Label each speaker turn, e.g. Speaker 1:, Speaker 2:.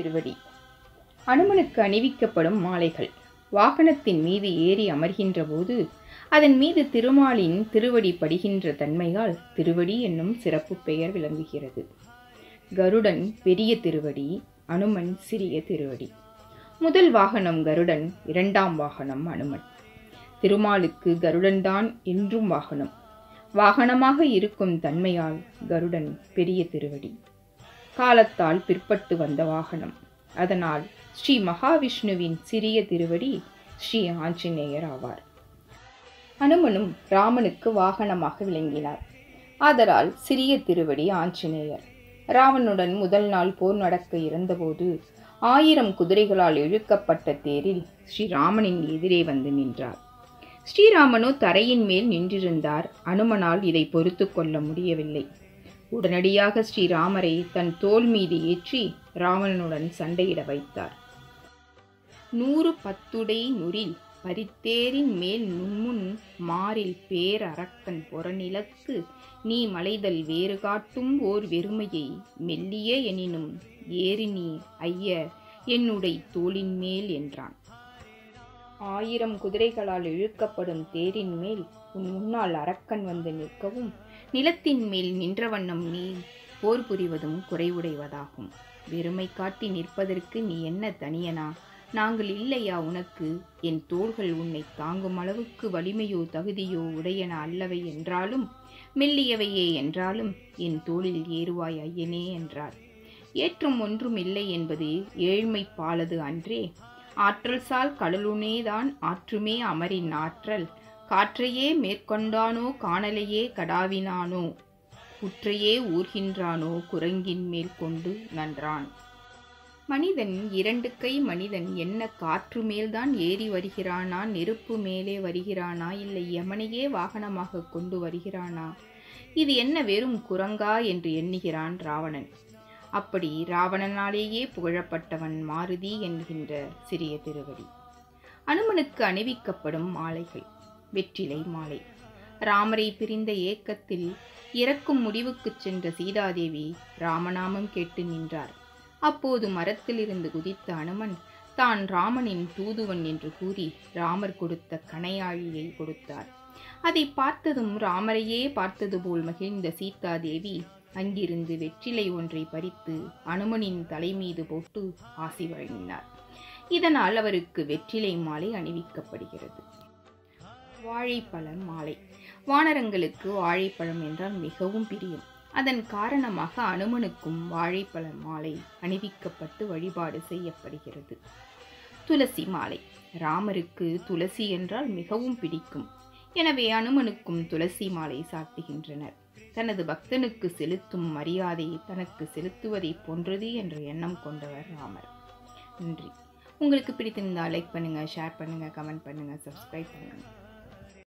Speaker 1: திருவடி அனுமனுக்கு அணிவிக்கப்படும் மாலைகள் வாகனத்தின் மீது ஏறி அமர்கின்ற போது அதன் மீது திருமாலின் திருவடி படுகின்ற தன்மையால் திருவடி என்னும் சிறப்பு பெயர் விளங்குகிறது கருடன் பெரிய திருவடி அனுமன் சிறிய திருவடி முதல் வாகனம் கருடன் இரண்டாம் வாகனம் அனுமன் திருமாலுக்கு கருடன்தான் என்றும் வாகனம் வாகனமாக இருக்கும் தன்மையால் கருடன் பெரிய திருவடி காலத்தால் பிற்பட்டு வந்த வாகனம் அதனால் ஸ்ரீ மகாவிஷ்ணுவின் சிறிய திருவடி ஸ்ரீ ஆஞ்சநேயர் ஆவார் அனுமனும் ராமனுக்கு வாகனமாக விளங்கினார் ஆதலால் சிறிய திருவடி ஆஞ்சநேயர் ராவனுடன் முதல் நாள் போர் நடக்க இருந்தபோது ஆயிரம் குதிரைகளால் இழுக்கப்பட்ட தேரில் ஸ்ரீராமனின் எதிரே வந்து நின்றார் ஸ்ரீராமனோ தரையின் மேல் நின்றிருந்தார் அனுமனால் இதை பொறுத்து கொள்ள முடியவில்லை உடனடியாக ஸ்ரீராமரை தன் தோல் மீது ஏற்றி ராவணனுடன் சண்டையிட வைத்தார் நூறு பத்துடை நுரில் பரித்தேரின் மேல் நுண்முன் மாறில் பேர் அரக்கன் பொறநிலத்து நீ மலைதல் வேறு காட்டும் ஓர் வெறுமையை மெல்லிய எனினும் ஏறி நீ ஐய என்னுடை தோளின் மேல் என்றான் ஆயிரம் குதிரைகளால் இழுக்கப்படும் தேரின் மேல் உன் முன்னால் அரக்கன் வந்து நிற்கவும் நிலத்தின் மேல் நின்ற வண்ணம் நீ போர் புரிவதும் குறைவுடைவதாகும் வெறுமை காட்டி நிற்பதற்கு நீ என்ன தனியனா நாங்கள் இல்லையா உனக்கு என் தோள்கள் உன்னை தாங்கும் அளவுக்கு வலிமையோ தகுதியோ உடையன அல்லவை என்றாலும் மெல்லியவையே என்றாலும் என் தோளில் ஏறுவாய் ஐயனே என்றார் ஏற்றம் ஒன்றும் இல்லை என்பது ஏழ்மை பாலது அன்றே ஆற்றல் சால் கடலுனேதான் ஆற்றுமே அமரின் ஆற்றல் காற்றையே மேற்கொண்டானோ காணலையே கடாவினானோ குற்றையே ஊர்கின்றானோ குரங்கின் மேல் கொண்டு நன்றான் மனிதன் இரண்டு கை மனிதன் என்ன காற்று மேல்தான் ஏறி வருகிறானா நெருப்பு மேலே வருகிறானா இல்லை யமனையே வாகனமாக கொண்டு வருகிறானா இது என்ன வெறும் குரங்கா என்று எண்ணுகிறான் ராவணன் அப்படி ராவணனாலேயே புகழப்பட்டவன் மாருதி என்கின்ற சிறிய திருவடி அனுமனுக்கு அணிவிக்கப்படும் மாலைகள் வெற்றிலை மாலை ராமரை பிரிந்த ஏக்கத்தில் இறக்கும் முடிவுக்குச் சென்ற சீதாதேவி ராமநாமம் கேட்டு நின்றார் அப்போது மரத்திலிருந்து குதித்த அனுமன் தான் ராமனின் தூதுவன் என்று கூறி ராமர் கொடுத்த கணையாழியை கொடுத்தார் அதை பார்த்ததும் ராமரையே பார்த்தது போல் மகிழ்ந்த சீதாதேவி அங்கிருந்து வெற்றிலை ஒன்றை பறித்து அனுமனின் தலைமீது போட்டு ஆசி வழங்கினார் இதனால் அவருக்கு வெற்றிலை மாலை அணிவிக்கப்படுகிறது வாழைப்பழ மாலை வானரங்களுக்கு வாழைப்பழம் என்றால் மிகவும் பிரியம் அதன் காரணமாக அனுமனுக்கும் வாழைப்பழ மாலை அணிவிக்கப்பட்டு வழிபாடு செய்யப்படுகிறது துளசி மாலை ராமருக்கு துளசி என்றால் மிகவும் பிடிக்கும் எனவே அனுமனுக்கும் துளசி மாலை சாத்துகின்றனர் தனது பக்தனுக்கு செலுத்தும் மரியாதை தனக்கு செலுத்துவதை போன்றது என்ற எண்ணம் கொண்டவர் ராமர் நன்றி உங்களுக்கு பிடித்திருந்தால் லைக் பண்ணுங்கள் ஷேர் பண்ணுங்கள் கமெண்ட் பண்ணுங்கள் சப்ஸ்கிரைப் பண்ணுங்கள்